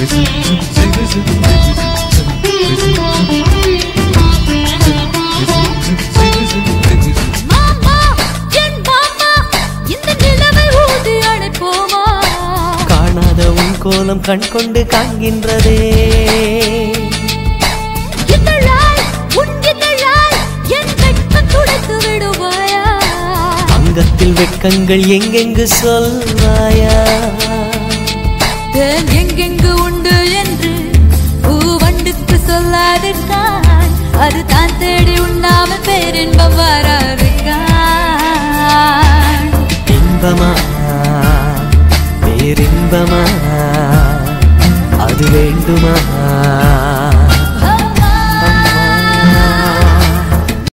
மாமா என் மாமா இந்த நிலவை ஊதி அணைப்போமா காணாத உன் கோலம் கண் கொண்டு காண்கின்றதே இதழாய் உன் இதழாய் என் வெட்கம் துடைத்து விடுவாயா அங்கத்தில் வெட்கங்கள் எங்கெங்கு சொல்வாயா தேன் எங்கெங்கு உண்டு என்று பூவண்டுக்கு சொல்லாதிருக்காய் அது தான் தேடி உண்ணாமல் பேரின்பம் வராதிருக்காய் இன்பமா பேரின்பமா அது வேண்டுமா